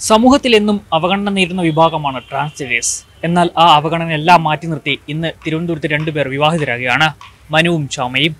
സമൂഹത്തിൽ എന്നും അവഗണന നേരിടുന്ന വിഭാഗമാണ് ട്രാൻസ്ജെൻഡേഴ്സ് എന്നാൽ ആ അവഗണന എല്ലാം മാറ്റി നിർത്തി ഇന്ന് തിരുവനന്തപുരത്ത് രണ്ടുപേർ വിവാഹിതരാകുകയാണ് മനുവും ക്ഷാമയും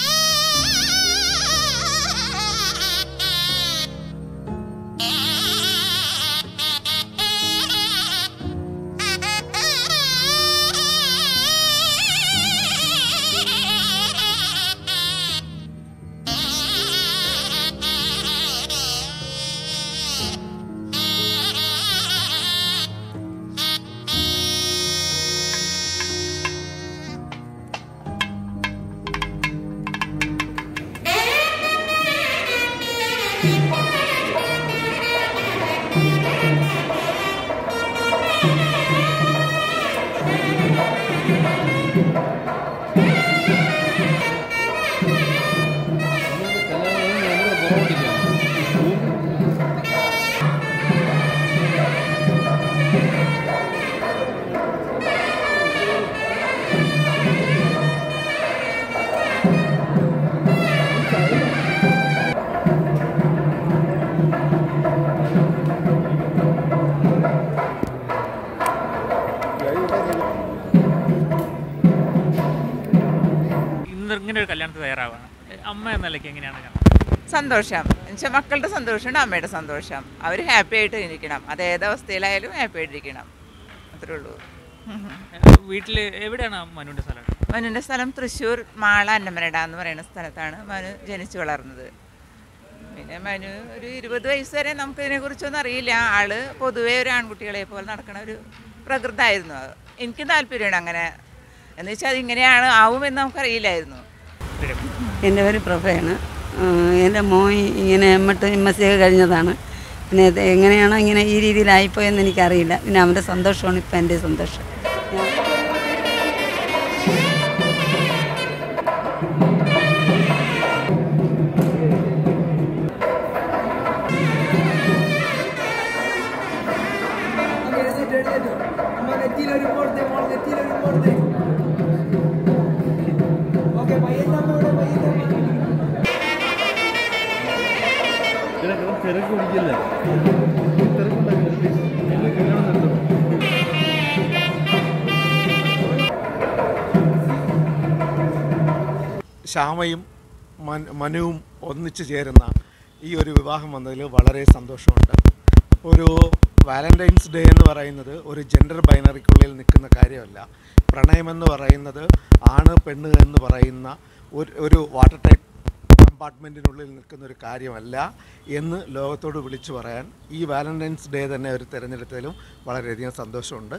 ഇന്ന് ഇങ്ങനെ ഒരു കല്യാണത്തിന് തയ്യാറാവാണ് അമ്മ എന്ന നിലയ്ക്ക് എങ്ങനെയാണ് കാണുന്നത്? സന്തോഷം എന്നുവെച്ചാൽ മക്കളുടെ സന്തോഷമുണ്ട് അമ്മയുടെ സന്തോഷം അവർ ഹാപ്പി ആയിട്ട് ഇരിക്കണം അത് ഏതവസ്ഥയിലായാലും ഹാപ്പി ആയിട്ടിരിക്കണം അത്രേ ഉള്ളൂ വീട്ടിൽ എവിടെയാണ് മനുവിൻ്റെ സ്ഥലം മനുവിൻ്റെ സ്ഥലം തൃശ്ശൂർ മാള അന്നമനട എന്ന് പറയുന്ന സ്ഥലത്താണ് മനു ജനിച്ചു വളർന്നത് പിന്നെ മനു ഒരു ഇരുപത് വയസ്സ് വരെ നമുക്ക് ഇതിനെക്കുറിച്ചൊന്നും അറിയില്ല ആള് പൊതുവേ ഒരു ആൺകുട്ടികളെ പോലെ നടക്കുന്ന ഒരു പ്രകൃതമായിരുന്നു അത് എനിക്ക് താല്പര്യമാണ് അങ്ങനെ എന്ന് വെച്ചാൽ അതിങ്ങനെയാണ് ആവുമെന്ന് നമുക്കറിയില്ലായിരുന്നു എൻ്റെ പേര് പ്രഭയാണ് എൻ്റെ മോൻ ഇങ്ങനെ എമ്മട്ട് എം എസ് സി ഒക്കെ കഴിഞ്ഞതാണ് പിന്നെ ഇത് എങ്ങനെയാണോ ഇങ്ങനെ ഈ രീതിയിലായിപ്പോയെന്ന് എനിക്കറിയില്ല പിന്നെ അവൻ്റെ സന്തോഷമാണ് ഇപ്പം എൻ്റെ സന്തോഷം തിരക്ക് പിടിക്കില്ലേ തിരക്കുണ്ടാക്കി കല്യാണം നടത്തും ശ്യാമയും മൻ- മനുവും ഒന്നിച്ചു ചേരുന്ന ഈ ഒരു വിവാഹം വന്നതിൽ വളരെ സന്തോഷമുണ്ട് ഒരു വാലന്റൈൻസ് ഡേ എന്ന് പറയുന്നത് ഒരു ജെൻഡർ ബൈനറിക്കുള്ളിൽ നിൽക്കുന്ന കാര്യമല്ല പ്രണയമെന്ന് പറയുന്നത് ആണ് പെണ്ണ് എന്ന് പറയുന്ന ഒരു ഒരു വാട്ടർ ടൈപ്പ് കമ്പാർട്ട്മെൻറ്റിനുള്ളിൽ നിൽക്കുന്ന ഒരു കാര്യമല്ല എന്ന് ലോകത്തോട് വിളിച്ചു പറയാൻ ഈ വാലന്റൈൻസ് ഡേ തന്നെ ഒരു തിരഞ്ഞെടുത്തതിലും വളരെയധികം സന്തോഷമുണ്ട്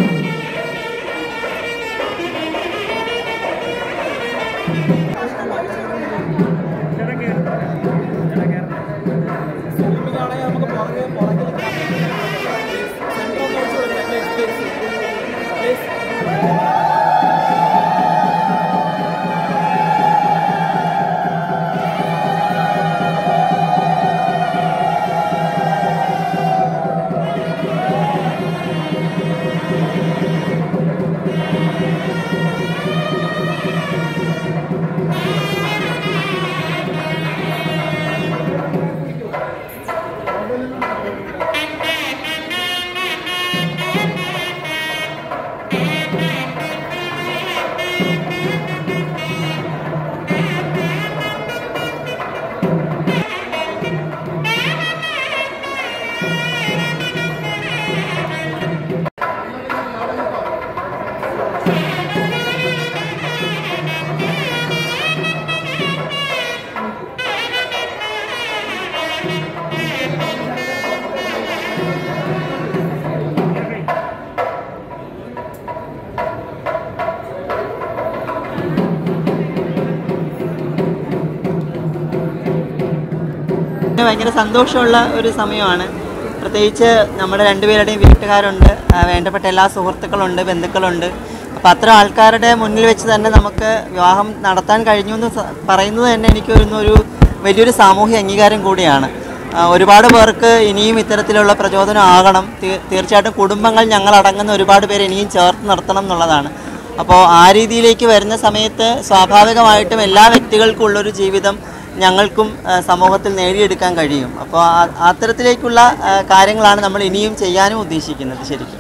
പിന്നെ ഭയങ്കര സന്തോഷമുള്ള ഒരു സമയമാണ് പ്രത്യേകിച്ച് നമ്മുടെ രണ്ടുപേരുടെയും വീട്ടുകാരുണ്ട് ആ, വേണ്ടപ്പെട്ട എല്ലാ സുഹൃത്തുക്കളുണ്ട് ബന്ധുക്കളുണ്ട് അപ്പം അത്ര ആൾക്കാരുടെ മുന്നിൽ വെച്ച് തന്നെ നമുക്ക് വിവാഹം നടത്താൻ കഴിഞ്ഞു എന്ന് സ- പറയുന്നത് തന്നെ എനിക്ക് തോന്നുന്നു ഒരു വലിയൊരു സാമൂഹ്യ അംഗീകാരം കൂടിയാണ് ആ, ഒരുപാട് പേർക്ക് ഇനിയും ഇത്തരത്തിലുള്ള പ്രചോദനം ആകണം തീ- തീർച്ചയായിട്ടും കുടുംബങ്ങൾ ഞങ്ങളടങ്ങുന്ന ഒരുപാട് പേര് ഇനിയും ചേർത്ത് നിർത്തണം എന്നുള്ളതാണ് അപ്പോൾ ആ രീതിയിലേക്ക് വരുന്ന സമയത്ത് സ്വാഭാവികമായിട്ടും എല്ലാ വ്യക്തികൾക്കും ഉള്ളൊരു ജീവിതം ഞങ്ങൾക്കും ആ, സമൂഹത്തിൽ നേടിയെടുക്കാൻ കഴിയും അപ്പോൾ ആ- അത്തരത്തിലേക്കുള്ള ആ, കാര്യങ്ങളാണ് നമ്മൾ ഇനിയും ചെയ്യാനും ഉദ്ദേശിക്കുന്നത് ശരിക്കും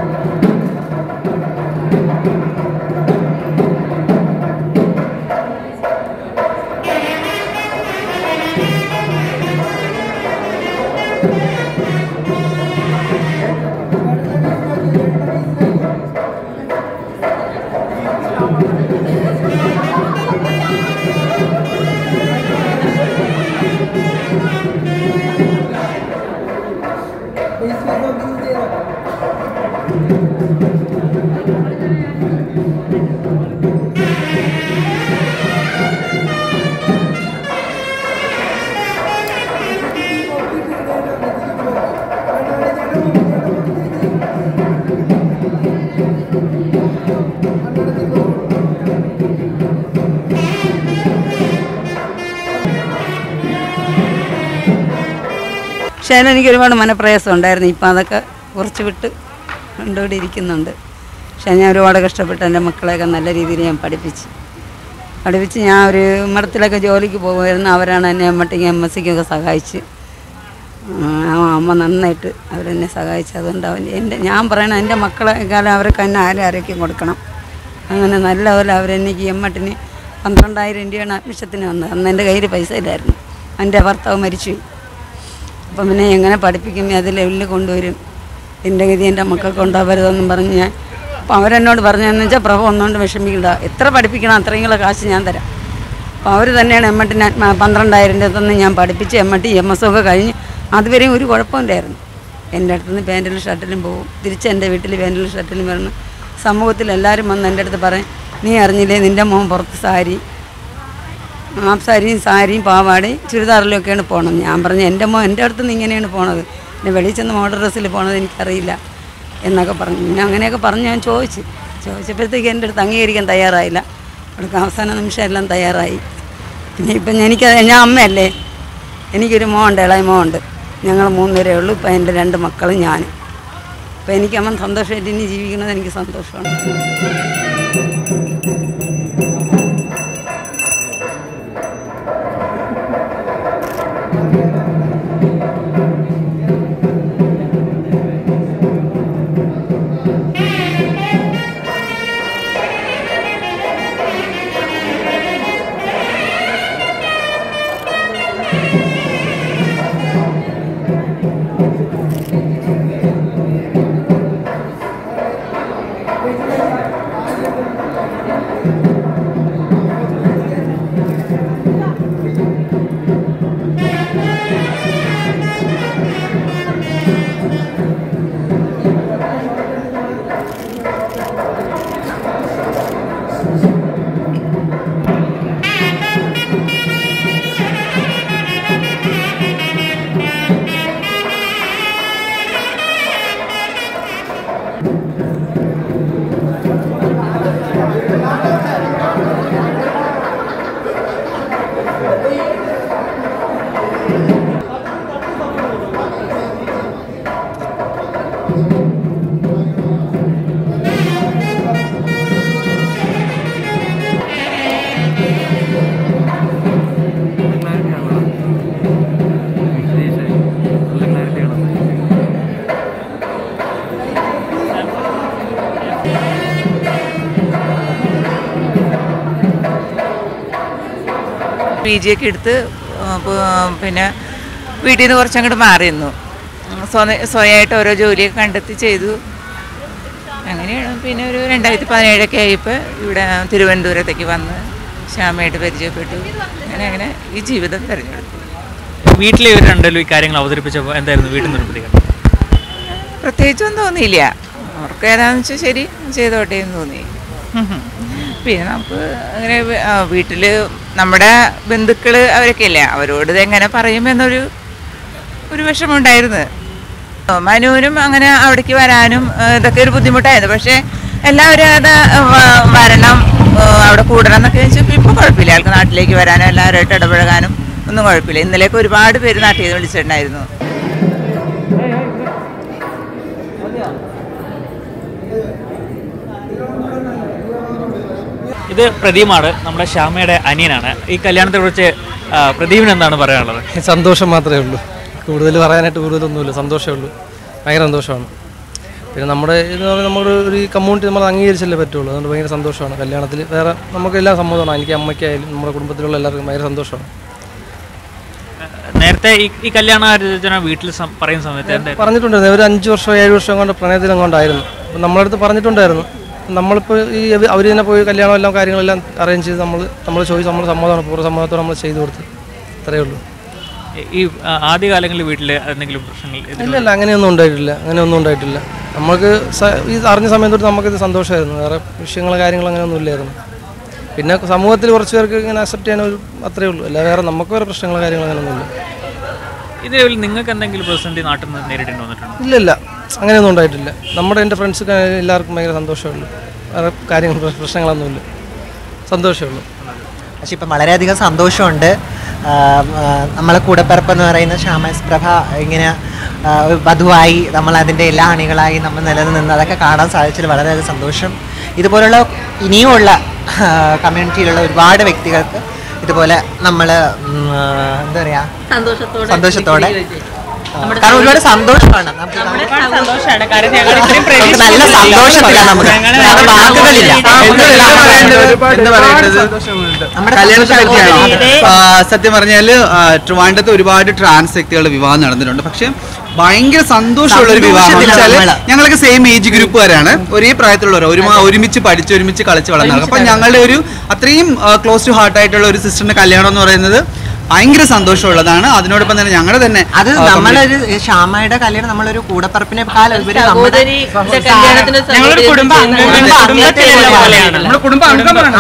പക്ഷേ അതിന് എനിക്ക് ഒരുപാട് മനപ്രയാസം ഉണ്ടായിരുന്നു ഇപ്പം അതൊക്കെ കുറച്ച് വിട്ട് കണ്ടുകൂടി ഇരിക്കുന്നുണ്ട് പക്ഷേ ഞാൻ ഒരുപാട് കഷ്ടപ്പെട്ട് എൻ്റെ മക്കളെയൊക്കെ നല്ല രീതിയിൽ ഞാൻ പഠിപ്പിച്ച് പഠിപ്പിച്ച് ഞാൻ ഒരു മഠത്തിലൊക്കെ ജോലിക്ക് പോകുമായിരുന്നു അവരാണ് എന്നെ എമ്മട്ടിക്ക് എം എസ് സിക്കൊക്കെ സഹായിച്ച് ആ, അമ്മ നന്നായിട്ട് അവരെന്നെ സഹായിച്ചു അതുകൊണ്ട് അവൻ എൻ്റെ ഞാൻ പറയണ എൻ്റെ മക്കളെ കാലം അവർക്ക് തന്നെ ആരും ആരോഗ്യം കൊടുക്കണം അങ്ങനെ നല്ലപോലെ അവരെനിക്ക് എമ്മട്ടിന് പന്ത്രണ്ടായിരം രൂപയാണ് അഡ്മിഷത്തിന് വന്നത് അന്ന് എൻ്റെ കയ്യിൽ പൈസ ഇല്ലായിരുന്നു എൻ്റെ ഭർത്താവ് മരിച്ചുപോയി അപ്പം പിന്നെ എങ്ങനെ പഠിപ്പിക്കും അത് ലെവലിൽ കൊണ്ടുവരും എൻ്റെ ഗതി എൻ്റെ മക്കൾക്ക് ഉണ്ടാവരുതെന്നും പറഞ്ഞ് ഞാൻ അപ്പം അവരെന്നോട് പറഞ്ഞതെന്ന് വെച്ചാൽ പ്രഭ ഒന്നുകൊണ്ട് വിഷമിക്കണ്ട എത്ര പഠിപ്പിക്കണം അത്രയും കാശ് ഞാൻ തരാം അപ്പോൾ അവർ തന്നെയാണ് എം എട്ടിന് പന്ത്രണ്ടായിരം രൂപ തന്ന് ഞാൻ പഠിപ്പിച്ച് എം എട്ട് എം എസ് ഒക്കെ കഴിഞ്ഞ് അതുവരെയും ഒരു കുഴപ്പമില്ലായിരുന്നു എൻ്റെ അടുത്ത് നിന്ന് പാൻറ്റിലും ഷർട്ടിലും പോകും തിരിച്ച് എൻ്റെ വീട്ടിൽ പാൻറ്റിലും ഷർട്ടിലും വരണം സമൂഹത്തിൽ എല്ലാവരും വന്ന് എൻ്റെ അടുത്ത് പറയും നീ അറിഞ്ഞില്ലേ നിൻ്റെ മോൻ പുറത്ത് സാരി ഹാഫ് സാരിയും സാരിയും പാവാടയും ചുരിദാറിലും ഒക്കെയാണ് പോകണം ഞാൻ പറഞ്ഞു എൻ്റെ മോ എൻ്റെ അടുത്ത് നിന്ന് ഇങ്ങനെയാണ് പോണത് പിന്നെ വെളിയിൽ ചെന്ന് മോഡൽ ഡ്രസ്സിൽ പോണത് എനിക്കറിയില്ല എന്നൊക്കെ പറഞ്ഞു പിന്നെ അങ്ങനെയൊക്കെ പറഞ്ഞ് ഞാൻ ചോദിച്ചു ചോദിച്ചപ്പോഴത്തേക്ക് എൻ്റെ അടുത്ത് അംഗീകരിക്കാൻ തയ്യാറായില്ല അവൾക്ക് അവസാന നിമിഷം എല്ലാം തയ്യാറായി പിന്നെ ഇപ്പം എനിക്ക് ഞാൻ അമ്മയല്ലേ എനിക്കൊരു മോണ്ട് ഇളയ മോണ്ട് ഞങ്ങൾ മൂന്നുപേരേ ഉള്ളൂ ഇപ്പം എൻ്റെ രണ്ട് മക്കളും ഞാനും അപ്പം എനിക്ക് അമ്മ സന്തോഷമായിട്ട് ഇനി ജീവിക്കുന്നത് എനിക്ക് സന്തോഷമാണ് പി ജി ഒക്കെ എടുത്ത് ആ, പ്- പിന്നെ വീട്ടിൽ നിന്ന് കുറച്ചങ്ങോട്ട് മാറിയിരുന്നു സ്വയ സ്വയമായിട്ട് ഓരോ ജോലിയൊക്കെ കണ്ടെത്തി ചെയ്തു അങ്ങനെയാണ് പിന്നെ ഒരു രണ്ടായിരത്തി പതിനേഴൊക്കെ ആയപ്പോൾ ഇവിടെ തിരുവനന്തപുരത്തേക്ക് വന്ന് ശ്യാമയായിട്ട് പരിചയപ്പെട്ടു അങ്ങനെ അങ്ങനെ ഈ ജീവിതം തിരഞ്ഞെടുത്തു വീട്ടിലെ ഇവർ രണ്ടുപേരും ഈ കാര്യങ്ങൾ അവതരിപ്പിച്ചപ്പോൾ എന്തായിരുന്നു വീട്ടിൽ നിന്ന് ഒരു പ്രതികരണം പ്രത്യേകിച്ചൊന്നും തോന്നിയില്ല അവർക്ക് ഏതാണെന്ന് വെച്ചാൽ ശരി ചെയ്തോട്ടെ എന്ന് തോന്നി പിന്നെ നമുക്ക് അങ്ങനെ വീട്ടിൽ നമ്മുടെ ബന്ധുക്കൾ അവരൊക്കെ ഇല്ലേ അവരോട് ഇതെങ്ങനെ പറയുമെന്നൊരു ഒരു വിഷമമുണ്ടായിരുന്നു മനുവിനും അങ്ങനെ അവിടേക്ക് വരാനും ആ, ഇതൊക്കെ ഒരു ബുദ്ധിമുട്ടായിരുന്നു പക്ഷേ എല്ലാവരും അത് വ- വരണം ആ, അവിടെ കൂടണം എന്നൊക്കെ വെച്ചാൽ ഇപ്പോൾ കുഴപ്പമില്ല ആൾക്ക് നാട്ടിലേക്ക് വരാനും എല്ലാവരുമായിട്ട് ഇടപഴകാനും ഒന്നും കുഴപ്പമില്ല ഇന്നലെയൊക്കെ ഒരുപാട് പേര് നാട്ടിൽ നിന്ന് വിളിച്ചിട്ടുണ്ടായിരുന്നു ഇത് പ്രദീപാണ് നമ്മുടെ ശ്യാമയുടെ അനിയനാണ് ഈ കല്യാണത്തെ കുറിച്ച് ആ, പ്രദീപിന് എന്താണ് പറയാനുള്ളത് സന്തോഷം മാത്രമേ ഉള്ളൂ കൂടുതൽ പറയാനായിട്ട് കൂടുതലൊന്നുമില്ല സന്തോഷമേ ഉള്ളൂ ഭയങ്കര സന്തോഷമാണ് പിന്നെ നമ്മുടെ ഇത് പറഞ്ഞാൽ നമ്മുടെ ഒരു കമ്മ്യൂണിറ്റി നമ്മൾ അംഗീകരിച്ചല്ലേ പറ്റുള്ളൂ അതുകൊണ്ട് ഭയങ്കര സന്തോഷമാണ് കല്യാണത്തിൽ വേറെ നമുക്കെല്ലാം സമ്മതമാണ് എനിക്ക് അമ്മയ്ക്കായാലും നമ്മുടെ കുടുംബത്തിലുള്ള എല്ലാവർക്കും ഭയങ്കര സന്തോഷമാണ് നേരത്തെ ഈ ഈ കല്യാണാലോചന വീട്ടിൽ സം- പറയുന്ന സമയത്ത് എന്താ പറഞ്ഞിട്ടുണ്ടായിരുന്നു ഒരു അഞ്ച് വർഷം ഏഴ് വർഷം കൊണ്ട് പ്രണയത്തിൽ അങ്ങോട്ടായിരുന്നു അപ്പം നമ്മളടുത്ത് പറഞ്ഞിട്ടുണ്ടായിരുന്നു നമ്മളിപ്പോൾ ഈ അവർ തന്നെ പോയി കല്യാണം എല്ലാം കാര്യങ്ങളെല്ലാം അറേഞ്ച് ചെയ്ത് നമ്മൾ നമ്മൾ ചോദിച്ച് നമ്മൾ സമ്മതമാണ് പൂർവ്വ സമ്മതത്തോടെ നമ്മൾ ചെയ്തു കൊടുത്ത് അത്രയേ ഉള്ളൂ ഈ ആ, ആദ്യകാലങ്ങളിൽ വീട്ടിൽ എന്തെങ്കിലും പ്രശ്നങ്ങൾ എതിര് ഇല്ല ഇല്ല അങ്ങനെയൊന്നും ഉണ്ടായിട്ടില്ല അങ്ങനെയൊന്നും ഉണ്ടായിട്ടില്ല നമുക്ക് സ- ഈ അറിഞ്ഞ സമയം തൊട്ട് നമുക്കിത് സന്തോഷമായിരുന്നു വേറെ വിഷയങ്ങളോ കാര്യങ്ങളോ അങ്ങനെയൊന്നും ഇല്ലായിരുന്നു പിന്നെ സമൂഹത്തിൽ കുറച്ച് പേർക്ക് ഇങ്ങനെ അക്സെപ്റ്റ് ചെയ്യാൻ ഒരു അത്രയേ ഉള്ളൂ അല്ല വേറെ നമുക്ക് വേറെ പ്രശ്നങ്ങളോ കാര്യങ്ങളോ അങ്ങനെയൊന്നും ഇല്ല ഇതേപോലെ നിങ്ങൾക്ക് എന്തെങ്കിലും പ്രതിസന്ധി നാട്ടിൽ നിന്ന് നേരിടേണ്ടി വന്നിട്ടുണ്ടോ ഇല്ല ഇല്ല അങ്ങനെയൊന്നും ഉണ്ടായിട്ടില്ല നമ്മുടെ എൻ്റെ ഫ്രണ്ട്സ് എല്ലാവർക്കും ഭയങ്കര സന്തോഷമേ ഉള്ളൂ വേറെ കാര്യങ്ങൾ പ്ര- പ്രശ്നങ്ങളൊന്നുമില്ല സന്തോഷമേ ഉള്ളൂ പക്ഷെ ഇപ്പം വളരെയധികം സന്തോഷമുണ്ട് ആ, ആ, നമ്മളെ കൂടപ്പിറപ്പ് എന്ന് പറയുന്ന ശ്യാമസ് പ്രഭ ഇങ്ങനെ ആ, ഒരു വധുവായി നമ്മൾ അതിൻ്റെ എല്ലാ അണികളായി നമ്മൾ നിലനിന്ന് അതൊക്കെ കാണാൻ സാധിച്ചതിൽ വളരെയധികം സന്തോഷം ഇതുപോലുള്ള ഇനിയുമുള്ള കമ്മ്യൂണിറ്റിയിലുള്ള ഒരുപാട് വ്യക്തികൾക്ക് ഇതുപോലെ നമ്മൾ എന്താ പറയുക സന്തോഷത്തോടെ സന്തോഷത്തോടെ ആ, കാരണം ഒരുപാട് സന്തോഷമാണ് നമുക്ക് സന്തോഷമാണ് കാര്യം ഞങ്ങൾ ഇത്രയും നമുക്ക് നല്ല സന്തോഷത്തിലാണ് നമുക്ക് കാരണം വാക്കുകളില്ല എന്താ പറയേണ്ടത് നമ്മുടെ കല്യാണത്തെ സന്തോഷം പറ്റിയാണോ ആ, സത്യം പറഞ്ഞാൽ ട്രിവാൻഡ്രത്ത് ഒരുപാട് ട്രാൻസ് വ്യക്തികളുടെ വിവാഹം നടന്നിട്ടുണ്ട് പക്ഷെ ഭയങ്കര സന്തോഷമുള്ള ഒരു വിവാഹം എന്ന് സന്തോഷത്തിലാണ് വെച്ചാല് നമ്മള്. ഞങ്ങളൊക്കെ സെയിം ഏജ് ഗ്രൂപ്പുകാരാണ് ഒരേ പ്രായത്തിലുള്ളവർ ഒരു ഒരുമിച്ച് പഠിച്ച് ഒരുമിച്ച് കളിച്ച് വളർന്നവർ അപ്പൊ ഞങ്ങളുടെ ഒരു അത്രയും ക്ലോസ് ടു ഹാർട്ട് ആയിട്ടുള്ള ഒരു സിസ്റ്ററിന്റെ കല്യാണം എന്ന് പറയുന്നത് ഭയങ്കര സന്തോഷമുള്ളതാണ് അതിനോടൊപ്പം തന്നെ ഞങ്ങളുടെ തന്നെ അത് ആ, നമ്മളൊരു ശ്യാമയുടെ കല്യാണം നമ്മളൊരു കൂടപ്പറപ്പിനെ കാലം ഉപരി നമ്മുടെ സഹോദരിയുടെ കല്യാണത്തിന് ഞങ്ങളൊരു കുടുംബ അംഗങ്ങൾ കുടുംബത്തിലുള്ള പോലെയാണ് നമ്മുടെ കുടുംബ അംഗമാണ്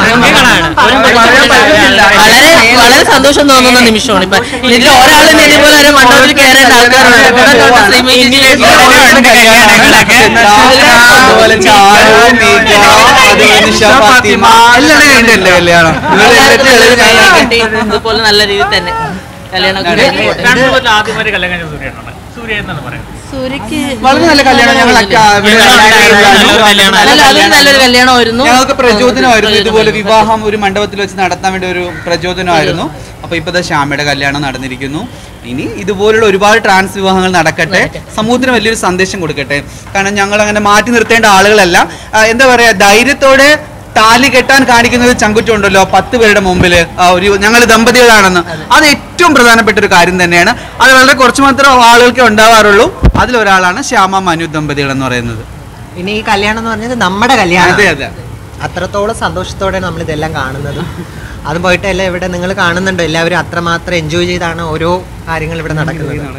വളരെ വളരെ സന്തോഷം തോന്നുന്ന നിമിഷമാണ് ഇപ്പൊ ഇതിൽ ഒരാൾ ഇതുപോലെ ഒരു മണ്ഡപത്തിൽ കയറേണ്ട ആൾക്കാരുണ്ട് ഇവിടെ തൊട്ട് ശ്രീമതി അതുപോലെ ചാരു, മീക, അതുപോലെ നിഷ ഫാത്തിമ എല്ലാവരും ഉണ്ട് എന്റെ കല്യാണം ഇവരുടെ എല്ലാവരും ഞാൻ- അതുപോലെ നല്ല രീതിയിൽ തന്നെ കല്യാണം ട്രാൻസ്പോർട്ടിൽ ആദ്യമായി കല്യാണം കഴിഞ്ഞ സൂര്യനാണ് സൂര്യ എന്നാണ് പറയുന്നത് സൂര്യക്ക് വളരെ നല്ല കല്യാണം ഞങ്ങൾ അക്ക- ഇവിടെ കല്യാണം. നല്ല അതൊരു നല്ലൊരു കല്യാണമായിരുന്നു ഞങ്ങൾക്ക് പ്രചോദനമായിരുന്നു ഇതുപോലെ വിവാഹം ഒരു മണ്ഡപത്തിൽ വെച്ച് നടത്താൻ വേണ്ടി ഒരു പ്രചോദനമായിരുന്നു അപ്പൊ ഇപ്പൊ ദാ ശ്യാമയുടെ കല്യാണം നടന്നിരിക്കുന്നു ഇനി ഇതുപോലുള്ള ഒരുപാട് ട്രാൻസ് വിവാഹങ്ങൾ നടക്കട്ടെ സമൂഹത്തിന് വലിയൊരു സന്ദേശം കൊടുക്കട്ടെ കാരണം ഞങ്ങൾ അങ്ങനെ മാറ്റി നിർത്തേണ്ട ആളുകളല്ല ആ, എന്താ പറയാ ധൈര്യത്തോടെ താലി കെട്ടാൻ കാണിക്കുന്ന ഒരു ചങ്കുറ്റുണ്ടല്ലോ പത്ത് പേരുടെ മുമ്പിൽ ഒരു ഞങ്ങൾ ദമ്പതികളാണെന്ന് അത് ഏറ്റവും പ്രധാനപ്പെട്ട ഒരു കാര്യം തന്നെയാണ് അത് വളരെ കുറച്ച് മാത്രം ആളുകൾക്ക് ഉണ്ടാവാറുള്ളൂ അതിലൊരാളാണ് ശ്യാമ മനു ദമ്പതികൾ എന്ന് പറയുന്നത് പിന്നെ ഈ കല്യാണം എന്ന് പറഞ്ഞത് നമ്മുടെ കല്യാണം അതെ അതെ അത്രത്തോളം സന്തോഷത്തോടെ നമ്മൾ ഇതെല്ലാം കാണുന്നത് അതും പോയിട്ട് എല്ലാം ഇവിടെ നിങ്ങൾ കാണുന്നുണ്ടോ എല്ലാവരും അത്രമാത്രം എൻജോയ് ചെയ്താണ് ഓരോ കാര്യങ്ങൾ ഇവിടെ നടക്കുന്നത്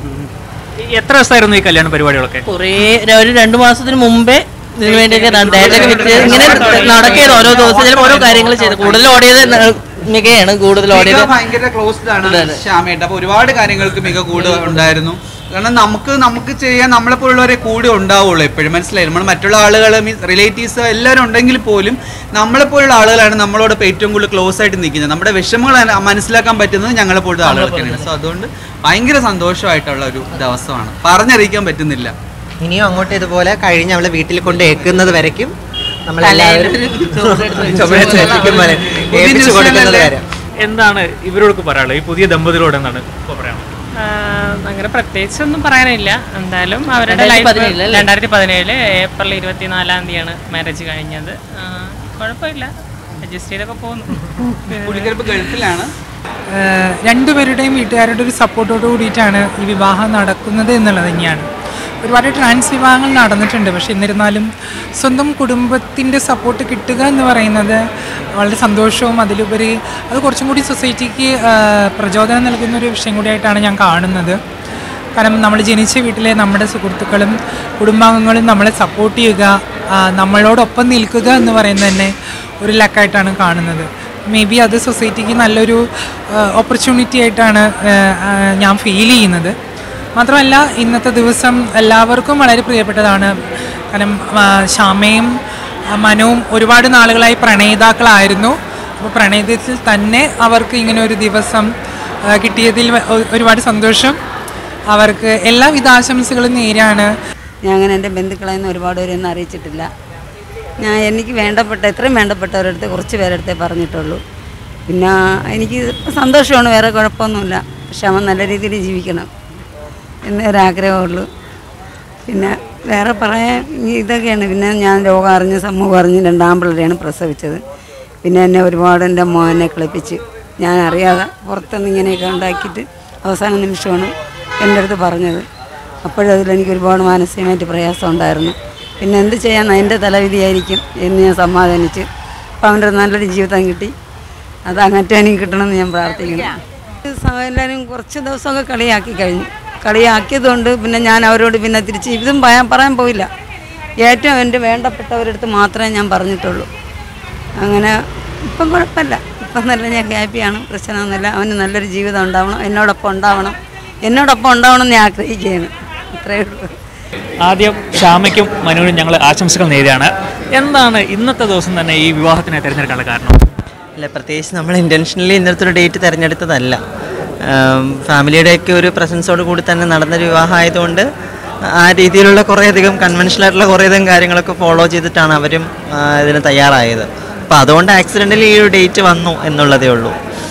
ഈ എത്ര ദിവസമായിരുന്നു ഈ കല്യാണ പരിപാടികളൊക്കെ കുറേ ഒരു രണ്ടു മാസത്തിന് മുമ്പേ ഇതിനു വേണ്ടിയൊക്കെ ഡേറ്റൊക്കെ വിറ്റ് ഇങ്ങനെ നടക്കിയത് ഓരോ ദിവസം ചിലപ്പോൾ ഓരോ കാര്യങ്ങൾ ചെയ്ത് കൂടുതൽ ഓടിയത് ന- മികയാണ് കൂടുതൽ മിക ഓടിയത് ഭയങ്കര ക്ലോസ്ഡ് ആണ് ശ്യാമേട്ട അപ്പൊ ഒരുപാട് കാര്യങ്ങൾക്ക് മിക കൂടെ ഉണ്ടായിരുന്നു കാരണം നമുക്ക് നമുക്ക് ചെയ്യാൻ നമ്മളെ പോലുള്ളവരെ കൂടെ ഉണ്ടാവുള്ളൂ എപ്പോഴും മനസ്സിലായി നമ്മൾ മറ്റുള്ള ആളുകൾ മീൻസ് റിലേറ്റീവ്സ് എല്ലാവരും ഉണ്ടെങ്കിൽ പോലും നമ്മളെ പോലുള്ള ആളുകളാണ് നമ്മളോടൊപ്പം ഏറ്റവും കൂടുതൽ ക്ലോസ് ആയിട്ട് നിൽക്കുന്നത് നമ്മുടെ വിഷമങ്ങൾ അന- മനസ്സിലാക്കാൻ പറ്റുന്നത് ഞങ്ങളെ പോലത്തെ ആളുകൾക്കാണ് സോ അതുകൊണ്ട് ഭയങ്കര സന്തോഷമായിട്ടുള്ള ഒരു ദിവസമാണ് പറഞ്ഞറിയിക്കാൻ പറ്റുന്നില്ല ഇനിയും അങ്ങോട്ട് ഇതുപോലെ കഴിഞ്ഞ് അവളെ വീട്ടിൽ കൊണ്ട് ഏക്കുന്നത് വരയ്ക്കും നമ്മളെല്ലാവരും ചുമടെടുത്ത് വെച്ചിരിക്കും പോലെ ഏൽപ്പിച്ച് കൊടുക്കുന്നത് വരെ എന്താണ് ഇവരോടൊക്കെ പറയാനുള്ളത് ഈ പുതിയ ദമ്പതികളോട് എന്താണ് ഇപ്പൊ പറയാനുള്ളത് അങ്ങനെ പ്രത്യേകിച്ചൊന്നും പറയാനില്ല എന്തായാലും അവരുടെ രണ്ടായിരത്തി ലൈഫ് പതിനേഴില് അല്ലേ? രണ്ടായിരത്തി പതിനേഴില് ഏപ്രിൽ ഇരുപത്തിനാലാം തീയതിയാണ് മാരേജ് കഴിഞ്ഞത് ആ, കുഴപ്പമില്ല അഡ്ജസ്റ്റ് ചെയ്തൊക്കെ പോകുന്നു പുള്ളിക്കാരിപ്പ് ഗൾഫിലാണ് ഏഹ് രണ്ടുപേരുടെയും വീട്ടുകാരുടെ ഒരു സപ്പോർട്ടോട് കൂടിയിട്ടാണ് ഈ വിവാഹം നടക്കുന്നത് എന്നുള്ളത് തന്നെയാണ് ഒരുപാട് ട്രാൻസ് വിവാഹങ്ങൾ നടന്നിട്ടുണ്ട് പക്ഷെ എന്നിരുന്നാലും സ്വന്തം കുടുംബത്തിൻ്റെ സപ്പോർട്ട് കിട്ടുക എന്ന് പറയുന്നത് വളരെ സന്തോഷവും അതിലുപരി അത് കുറച്ചും കൂടി സൊസൈറ്റിക്ക് ഏഹ് പ്രചോദനം നൽകുന്ന ഒരു വിഷയം കൂടിയായിട്ടാണ് ഞാൻ കാണുന്നത് കാരണം നമ്മൾ ജനിച്ച വീട്ടിലെ നമ്മുടെ സുഹൃത്തുക്കളും കുടുംബാംഗങ്ങളും നമ്മളെ സപ്പോർട്ട് ചെയ്യുക ആ, നമ്മളോടൊപ്പം നിൽക്കുക എന്ന് പറയുന്നത് തന്നെ ഒരു ലക്കായിട്ടാണ് കാണുന്നത് മേ ബി അത് സൊസൈറ്റിക്ക് നല്ലൊരു ഓപ്പർച്യൂണിറ്റി ആയിട്ടാണ് ആ, ആ, ഞാൻ ഫീൽ ചെയ്യുന്നത് മാത്രമല്ല ഇന്നത്തെ ദിവസം എല്ലാവർക്കും വളരെ പ്രിയപ്പെട്ടതാണ് കാരണം ആ, ശ്യാമയും ആ, മനുവും ഒരുപാട് നാളുകളായി പ്രണയിതാക്കളായിരുന്നു അപ്പോൾ പ്രണയത്തിൽ തന്നെ അവർക്ക് ഇങ്ങനെ ഒരു ദിവസം ആ, കിട്ടിയതിൽ വ- ഒ- ഒരുപാട് സന്തോഷം അവർക്ക് എല്ലാവിധ ആശംസകളും നേരാണ് ഞാൻ അങ്ങനെ എൻ്റെ ബന്ധുക്കളെയൊന്നും ഒരുപാട് പേരൊന്നും അറിയിച്ചിട്ടില്ല ഞാൻ എനിക്ക് വേണ്ടപ്പെട്ട എത്രയും വേണ്ടപ്പെട്ടവരടുത്ത് കുറച്ച് പേരടുത്തേ പറഞ്ഞിട്ടുള്ളൂ പിന്നെ എനിക്ക് സന്തോഷമാണ് വേറെ കുഴപ്പമൊന്നുമില്ല പക്ഷെ അവൻ നല്ല രീതിയിൽ ജീവിക്കണം എന്നേ ഒരാഗ്രഹമുള്ളൂ പിന്നെ വേറെ പറയാൻ ഇനി ഇതൊക്കെയാണ് പിന്നെ ഞാൻ ലോകം അറിഞ്ഞ് സമൂഹം അറിഞ്ഞ് രണ്ടാം പിള്ളേരെയാണ് പ്രസവിച്ചത് പിന്നെ എന്നെ ഒരുപാട് എൻ്റെ മോനെ കളിപ്പിച്ച് ഞാൻ അറിയാതെ പുറത്തുനിന്ന് ഇങ്ങനെയൊക്കെ ഉണ്ടാക്കിയിട്ട് അവസാന നിമിഷമാണ് എൻ്റെ അടുത്ത് പറഞ്ഞത് അപ്പോഴതിൽ എനിക്ക് ഒരുപാട് മാനസികമായിട്ട് പ്രയാസം ഉണ്ടായിരുന്നു പിന്നെ എന്ത് ചെയ്യാൻ എൻ്റെ തലവിധിയായിരിക്കും എന്ന് ഞാൻ സമാധാനിച്ച് അപ്പോൾ അവൻ്റെ ഒരു നല്ലൊരു ജീവിതം കിട്ടി അത് അങ്ങനത്തെ എനിക്ക് കിട്ടണമെന്ന് ഞാൻ പ്രാർത്ഥിക്കുന്നു സ- എല്ലാവരും കുറച്ച് ദിവസമൊക്കെ കളിയാക്കി കഴിഞ്ഞു കളിയാക്കിയതുകൊണ്ട് പിന്നെ ഞാൻ അവരോട് പിന്നെ തിരിച്ച് ഇതും പറയാൻ പറയാൻ പോയില്ല ഏറ്റവും എൻ്റെ വേണ്ടപ്പെട്ടവരടുത്ത് മാത്രമേ ഞാൻ പറഞ്ഞിട്ടുള്ളൂ അങ്ങനെ ഇപ്പം കുഴപ്പമില്ല ഇപ്പം നല്ല ഞാൻ ഹാപ്പിയാണ് പ്രശ്നമൊന്നുമില്ല അവന് നല്ലൊരു ജീവിതം ഉണ്ടാവണം എന്നോടൊപ്പം ഉണ്ടാവണം എന്നോടൊപ്പം ഉണ്ടാവണം എന്ന് ഞാൻ ആഗ്രഹിക്കുകയാണ് അത്രയേ ഉള്ളൂ ആദ്യം ശ്യാമയ്ക്കും മനുവിനും ഞങ്ങൾ ആശംസകൾ നേരുകയാണ് എന്താണ് ഇന്നത്തെ ദിവസം തന്നെ ഈ വിവാഹത്തിനെ തിരഞ്ഞെടുക്കാനുള്ള കാരണം അല്ല പ്രത്യേകിച്ച് നമ്മൾ ഇൻറ്റൻഷനലി ഇന്നത്തെ ഒരു ഡേറ്റ് തിരഞ്ഞെടുത്തതല്ല ഫാമിലിയുടെയൊക്കെ ഒരു പ്രസൻസോട് കൂടി തന്നെ നടന്നൊരു വിവാഹം ആയതുകൊണ്ട് ആ രീതിയിലുള്ള കുറേയധികം കൺവെൻഷനൽ ആയിട്ടുള്ള കുറേയധികം കാര്യങ്ങളൊക്കെ ഫോളോ ചെയ്തിട്ടാണ് അവരും ആ, ഇതിന് തയ്യാറായത് അപ്പോൾ അതുകൊണ്ട് ആക്സിഡൻ്റലി ഈ ഒരു ഡേറ്റ് വന്നു എന്നുള്ളതേ ഉള്ളൂ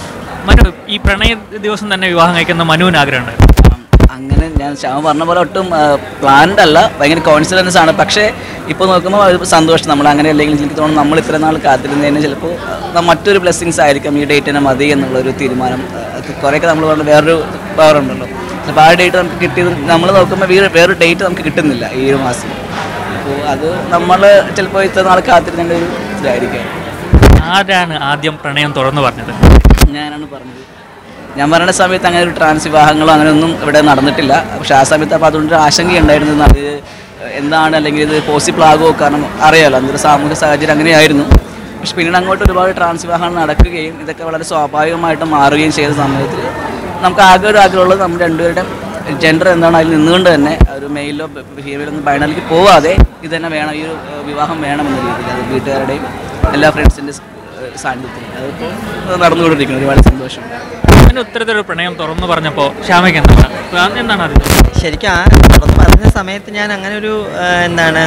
മനു ഈ പ്രണയ ദിവസം തന്നെ വിവാഹം കഴിക്കുന്ന മനുവിന് ആഗ്രഹമുണ്ട് അങ്ങനെ ഞാൻ ശ്യാമ പറഞ്ഞ പോലെ ഒട്ടും പ്ലാൻഡ് അല്ല ഭയങ്കര കോൺഫിഡൻസ് ആണ് പക്ഷേ ഇപ്പോൾ നോക്കുമ്പോൾ അത് സന്തോഷം നമ്മൾ അങ്ങനെ അല്ലെങ്കിൽ എനിക്ക് തോന്നുന്നു നമ്മൾ ഇത്ര നാൾ കാത്തിരുന്നതിന് ചിലപ്പോൾ ന- മറ്റൊരു ബ്ലെസ്സിങ്സ് ആയിരിക്കും ഈ ഡേറ്റിനെ മതി എന്നുള്ളൊരു തീരുമാനം അത് കുറേയൊക്കെ നമ്മൾ പറഞ്ഞ വേറൊരു പവർ ഉണ്ടല്ലോ അപ്പോൾ ആ ഡേറ്റ് നമുക്ക് കിട്ടിയത് നമ്മൾ നോക്കുമ്പോൾ വേറെ വേറൊരു ഡേറ്റ് നമുക്ക് കിട്ടുന്നില്ല ഈ ഒരു മാസം അപ്പോൾ അത് നമ്മൾ ചിലപ്പോൾ ഇത്ര നാൾ കാത്തിരുന്നതിൻ്റെ ഒരു ഇതായിരിക്കും ആരാണ് ആദ്യം പ്രണയം തുറന്നു പറഞ്ഞത് ഞാനാണ് പറഞ്ഞത് ഞാൻ പറയുന്ന സമയത്ത് അങ്ങനെ ഒരു ട്രാൻസ് വിവാഹങ്ങളോ അങ്ങനെയൊന്നും ഇവിടെ നടന്നിട്ടില്ല പക്ഷെ ആ സമയത്ത് അപ്പോൾ അതുകൊണ്ട് ഒരു ആശങ്കയുണ്ടായിരുന്നു അത് എന്താണ് അല്ലെങ്കിൽ ഇത് പോസിബിൾ ആകുമോ കാരണം അറിയാലോ അന്നൊരു സാമൂഹിക സാഹചര്യം അങ്ങനെയായിരുന്നു പക്ഷെ പിന്നീട് അങ്ങോട്ട് ഒരുപാട് ട്രാൻസ് വിവാഹങ്ങൾ നടക്കുകയും ഇതൊക്കെ വളരെ സ്വാഭാവികമായിട്ട് മാറുകയും ചെയ്ത സമയത്തിൽ നമുക്ക് ആകെ ഒരു ആഗ്രഹമുള്ളത് നമ്മുടെ രണ്ടുപേരുടെ ജെൻഡർ എന്താണ് അതിൽ നിന്നുകൊണ്ട് തന്നെ ഒരു മെയിലോ ഫീമെയിലോ ഒന്നും ബൈനറിലേക്ക് പോവാതെ ഇത് തന്നെ വേണം ഈ ഒരു ഏഹ്, വിവാഹം വേണമെന്ന രീതിയിൽ അത് വീട്ടുകാരുടെയും എല്ലാ ഫ്രണ്ട്സിൻ്റെ സാന്നിധ്യത്തിൽ അതിപ്പോൾ നടന്നുകൊണ്ടിരിക്കുന്നു ഒരുപാട് സന്തോഷമുണ്ട് മനു ഇത്തരത്തിലൊരു പ്രണയം തുറന്നു പറഞ്ഞപ്പോൾ ശ്യാമയ്ക്ക് എന്താണ് എന്താണ് അത് ശരിക്കും ആ തുറന്ന് പറഞ്ഞ സമയത്ത് ഞാൻ അങ്ങനെ ഒരു ആ, എന്താണ്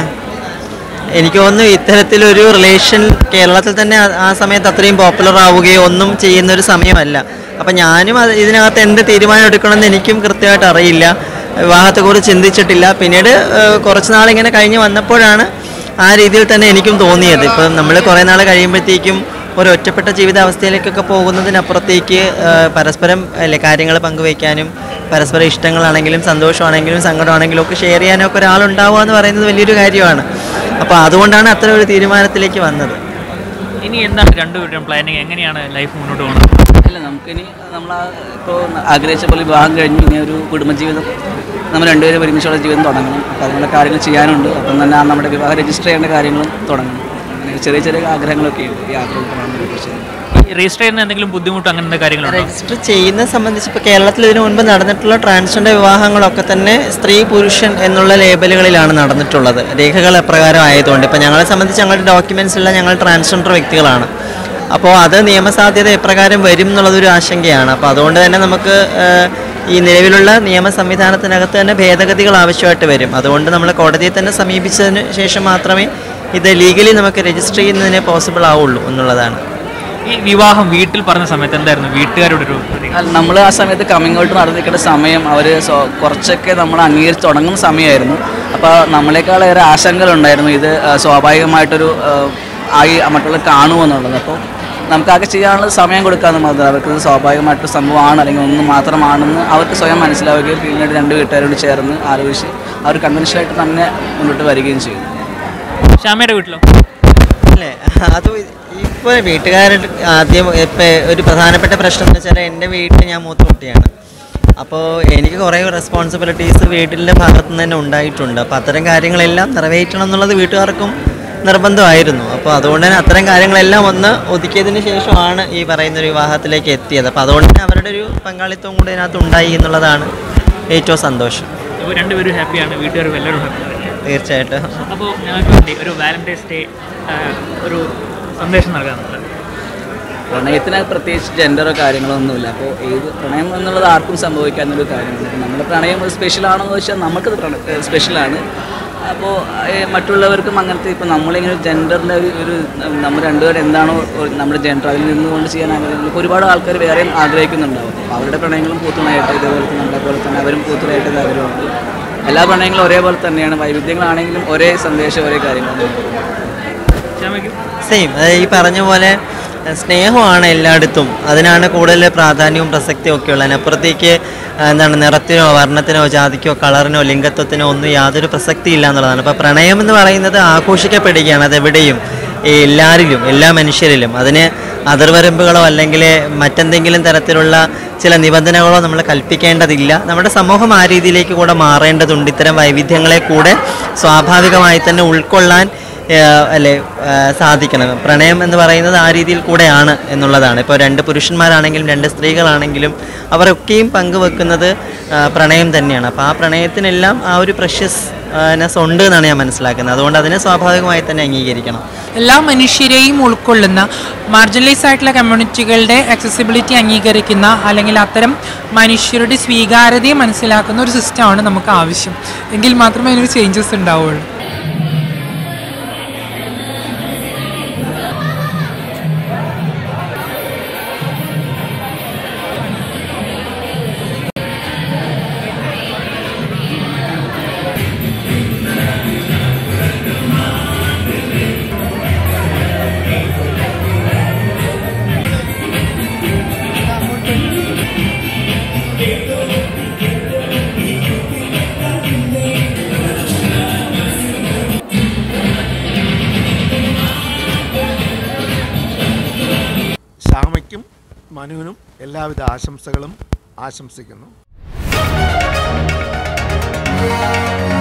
എനിക്ക് തോന്നുന്നു ഇത്തരത്തിലൊരു റിലേഷൻ കേരളത്തിൽ തന്നെ ആ- ആ സമയത്ത് അത്രയും പോപ്പുലർ ആവുകയോ ഒന്നും ചെയ്യുന്ന ഒരു സമയമല്ല അപ്പം ഞാനും അത് ഇതിനകത്ത് എന്ത് തീരുമാനം എടുക്കണമെന്ന് എനിക്കും കൃത്യമായിട്ട് അറിയില്ല വിവാഹത്തെക്കുറിച്ച് ചിന്തിച്ചിട്ടില്ല പിന്നീട് ആ, കുറച്ച് നാളിങ്ങനെ കഴിഞ്ഞ് വന്നപ്പോഴാണ് ആ രീതിയിൽ തന്നെ എനിക്കും തോന്നിയത് ഇപ്പം നമ്മൾ കുറേ നാൾ കഴിയുമ്പോഴത്തേക്കും ഒരു ഒറ്റപ്പെട്ട ജീവിതാവസ്ഥയിലേക്കൊക്കെ പോകുന്നതിനപ്പുറത്തേക്ക് ആ, പരസ്പരം അല്ലെ കാര്യങ്ങൾ പങ്കുവയ്ക്കാനും പരസ്പര ഇഷ്ടങ്ങളാണെങ്കിലും സന്തോഷമാണെങ്കിലും സങ്കടമാണെങ്കിലും ഒക്കെ ഷെയർ ചെയ്യാനും ഒക്കെ ഒരാളുണ്ടാവുക എന്ന് പറയുന്നത് വലിയൊരു കാര്യമാണ് അപ്പോൾ അതുകൊണ്ടാണ് അത്ര ഒരു തീരുമാനത്തിലേക്ക് വന്നത് ഇനി എന്താണ് രണ്ടുപേരുടെയും പ്ലാനിങ് എങ്ങനെയാണ് ലൈഫ് മുന്നോട്ട് പോകുന്നത് ഇല്ല നമുക്കിനി നമ്മൾ ഇപ്പോൾ ആഗ്രഹിച്ച പോലെ വിവാഹം കഴിഞ്ഞ് ഇനി ഒരു കുടുംബജീവിതം നമ്മൾ രണ്ടുപേരും ഒരുമിച്ചുള്ള ജീവിതം തുടങ്ങണം അപ്പോൾ അതിനുള്ള കാര്യങ്ങൾ ചെയ്യാനുണ്ട് അപ്പം തന്നെ ആ നമ്മുടെ വിവാഹം രജിസ്റ്റർ ചെയ്യേണ്ട കാര്യങ്ങളും തുടങ്ങണം അങ്ങനെ ചെറിയ ചെറിയ ആഗ്രഹങ്ങളൊക്കെ ഉണ്ട് ഈ ആഗ്രഹങ്ങളാണ് കുറിച്ച് ഈ രജിസ്റ്റർ ചെയ്യുന്ന എന്തെങ്കിലും ബുദ്ധിമുട്ട് അങ്ങനത്തെ കാര്യങ്ങളുണ്ടോ രജിസ്റ്റർ ചെയ്യുന്നത് സംബന്ധിച്ച് ഇപ്പോൾ കേരളത്തിൽ ഇതിനു മുൻപ് നടന്നിട്ടുള്ള ട്രാൻസ്ജെൻഡർ വിവാഹങ്ങളൊക്കെ തന്നെ സ്ത്രീ പുരുഷൻ എന്നുള്ള ലേബലുകളിലാണ് നടന്നിട്ടുള്ളത് രേഖകൾ എപ്രകാരം ആയതുകൊണ്ട് ഇപ്പോൾ ഞങ്ങളെ സംബന്ധിച്ച് ഞങ്ങളുടെ ഡോക്യുമെൻറ്റ്സ് എല്ലാം ഞങ്ങൾ ട്രാൻസ്ജെൻഡർ വ്യക്തികളാണ് അപ്പോൾ അത് നിയമസാധ്യത എപ്രകാരം വരും എന്നുള്ളതൊരു ആശങ്കയാണ് അപ്പോൾ അതുകൊണ്ട് തന്നെ നമുക്ക് ഏഹ്, ഈ നിലവിലുള്ള നിയമ സംവിധാനത്തിനകത്ത് തന്നെ ഭേദഗതികൾ ആവശ്യമായിട്ട് വരും അതുകൊണ്ട് നമ്മൾ കോടതിയെ തന്നെ സമീപിച്ചതിന് ശേഷം മാത്രമേ ഇത് ലീഗലി നമുക്ക് രജിസ്റ്റർ ചെയ്യുന്നതിന് പോസിബിൾ ആവുള്ളൂ എന്നുള്ളതാണ് ഈ വിവാഹം വീട്ടിൽ പറഞ്ഞ സമയത്ത് എന്തായിരുന്നു വീട്ടുകാരുടെ ഒരു പ്രതികരണം? നമ്മൾ ആ സമയത്ത് കമ്മിങ് ഔട്ട് നടന്നിരിക്കേണ്ട സമയം അവർ കുറച്ചൊക്കെ നമ്മൾ അംഗീകരിച്ച് തുടങ്ങുന്ന സമയമായിരുന്നു അപ്പോൾ നമ്മളെക്കാളേറെ ആശങ്കകളുണ്ടായിരുന്നു ഇത് ആ, സ്വാഭാവികമായിട്ടൊരു ആ, ആയി മറ്റുള്ള കാണുമെന്നുള്ളത് അപ്പോൾ നമുക്കാകെ ചെയ്യാനുള്ള സമയം കൊടുക്കാമെന്ന് മാത്രം അവർക്ക് ഇത് സ്വാഭാവികമായിട്ടൊരു സംഭവമാണ് അല്ലെങ്കിൽ ഒന്ന് മാത്രമാണെന്ന് അവർക്ക് സ്വയം മനസ്സിലാവുകയും പിന്നീട് രണ്ട് വീട്ടുകാരോട് ചേർന്ന് ആലോചിച്ച് അവർ കൺവെൻഷനായിട്ട് തന്നെ മുന്നോട്ട് വരികയും ചെയ്തു ശ്യാമയുടെ വീട്ടിലോ അല്ലേ അത് ഇപ്പോൾ വീട്ടുകാരുടെ ആദ്യം ഇപ്പം ഒരു പ്രധാനപ്പെട്ട പ്രശ്നം എന്ന് വെച്ചാൽ എൻ്റെ വീട്ടിൽ ഞാൻ മൂത്ത കുട്ടിയാണ് അപ്പോൾ എനിക്ക് കുറേ റെസ്പോൺസിബിലിറ്റീസ് വീട്ടിൻ്റെ ഭാഗത്തു നിന്ന് തന്നെ ഉണ്ടായിട്ടുണ്ട് അപ്പോൾ അത്തരം കാര്യങ്ങളെല്ലാം നിറവേറ്റണം എന്നുള്ളത് വീട്ടുകാർക്കും നിർബന്ധമായിരുന്നു അപ്പോൾ അതുകൊണ്ട് തന്നെ അത്തരം കാര്യങ്ങളെല്ലാം ഒന്ന് ഒതുക്കിയതിന് ശേഷമാണ് ഈ പറയുന്ന ഒരു വിവാഹത്തിലേക്ക് എത്തിയത് അപ്പോൾ അതുകൊണ്ട് തന്നെ അവരുടെ ഒരു പങ്കാളിത്തവും കൂടി ഇതിനകത്ത് ഉണ്ടായി എന്നുള്ളതാണ് ഏറ്റവും സന്തോഷം ഇപ്പോൾ രണ്ടുപേരും ഹാപ്പിയാണ് വീട്ടുകാരും എല്ലാവരും ഹാപ്പിയാണ് തീർച്ചയായിട്ടും അപ്പോൾ ഞങ്ങൾക്ക് വേണ്ടി ഒരു വാലന്റൈൻസ് ഡേ ഒരു സന്ദേശം നൽകാനുള്ളത് പ്രണയത്തിന് പ്രത്യേകിച്ച് ജെൻഡറോ കാര്യങ്ങളോ ഒന്നുമില്ല അപ്പോൾ ഏത് പ്രണയം എന്നുള്ളത് ആർക്കും സംഭവിക്കാവുന്നൊരു കാര്യമാണ് അപ്പോൾ നമ്മുടെ പ്രണയം സ്പെഷ്യൽ ആണെന്ന് വെച്ചാൽ നമുക്കത് സ്പെഷ്യലാണ് അപ്പോൾ മറ്റുള്ളവർക്കും അങ്ങനത്തെ ഇപ്പോൾ നമ്മളിങ്ങനെ ജെൻഡറിലെ ഒരു ഒരു നമ്മൾ രണ്ടുപേരും എന്താണോ ഒരു നമ്മുടെ ജെൻഡർ അതിൽ നിന്നുകൊണ്ട് ചെയ്യാൻ ആഗ്രഹിക്കുന്നത് ഇപ്പോൾ ഒരുപാട് ആൾക്കാർ വേറെയും ആഗ്രഹിക്കുന്നുണ്ടാവും അപ്പോൾ അവരുടെ പ്രണയങ്ങളും പൂത്തുണായിട്ട് ഇതേപോലെ തന്നെ നമ്മളെ പോലെ തന്നെ അവരും പൂത്തുണായിട്ട് ആഗ്രഹമുണ്ട് എല്ലാ പ്രണയങ്ങളും ഒരേപോലെ തന്നെയാണ് വൈവിധ്യങ്ങളാണെങ്കിലും ഒരേ സന്ദേശം ഒരേ കാര്യങ്ങളാണ് സെയിം ഈ പറഞ്ഞ പോലെ അഹ് സ്നേഹമാണ് എല്ലായിടത്തും അതിനാണ് കൂടുതൽ പ്രാധാന്യവും പ്രസക്തിയും ഒക്കെ ഉള്ളത് അതിനപ്പുറത്തേക്ക് ആ, എന്താണ് നിറത്തിനോ വർണ്ണത്തിനോ ജാതിക്കോ കളറിനോ ലിംഗത്വത്തിനോ ഒന്നും യാതൊരു പ്രസക്തി ഇല്ല എന്നുള്ളതാണ് അപ്പോൾ പ്രണയം എന്ന് പറയുന്നത് ആഘോഷിക്കപ്പെടുകയാണ് അതെവിടെയും ഈ എല്ലാവരിലും എല്ലാ മനുഷ്യരിലും അതിന് അതിർവരമ്പുകളോ അല്ലെങ്കിൽ മറ്റെന്തെങ്കിലും തരത്തിലുള്ള ചില നിബന്ധനകളോ നമ്മൾ കൽപ്പിക്കേണ്ടതില്ല നമ്മുടെ സമൂഹം ആ രീതിയിലേക്ക് കൂടെ മാറേണ്ടതുണ്ട് ഇത്തരം വൈവിധ്യങ്ങളെ കൂടെ സ്വാഭാവികമായി തന്നെ ഉൾക്കൊള്ളാൻ ഏഹ് അല്ലെ ഏഹ് സാധിക്കണം പ്രണയം എന്ന് പറയുന്നത് ആ രീതിയിൽ കൂടെയാണ് എന്നുള്ളതാണ് ഇപ്പോൾ രണ്ട് പുരുഷന്മാരാണെങ്കിലും രണ്ട് സ്ത്രീകളാണെങ്കിലും അവരൊക്കെയും പങ്കുവെക്കുന്നത് ആ, പ്രണയം തന്നെയാണ് അപ്പോൾ ആ പ്രണയത്തിനെല്ലാം ആ ഒരു പ്രഷ്യസ് നെസ് ഉണ്ട് എന്നാണ് ഞാൻ മനസ്സിലാക്കുന്നത് അതുകൊണ്ട് അതിനെ സ്വാഭാവികമായി തന്നെ അംഗീകരിക്കണം എല്ലാ മനുഷ്യരെയും ഉൾക്കൊള്ളുന്ന മാർജിനലൈസ് ആയിട്ടുള്ള കമ്മ്യൂണിറ്റികളുടെ അക്സസിബിലിറ്റി അംഗീകരിക്കുന്ന അല്ലെങ്കിൽ അത്തരം മനുഷ്യരുടെ സ്വീകാര്യതയെ മനസ്സിലാക്കുന്ന ഒരു സിസ്റ്റമാണ് നമുക്ക് ആവശ്യം എങ്കിൽ മാത്രമേ അതിനൊരു ചേഞ്ചസ് ഉണ്ടാവുള്ളൂ ശ്യാമയ്ക്കും മനുവിനും എല്ലാവിധ ആശംസകളും ആശംസിക്കുന്നു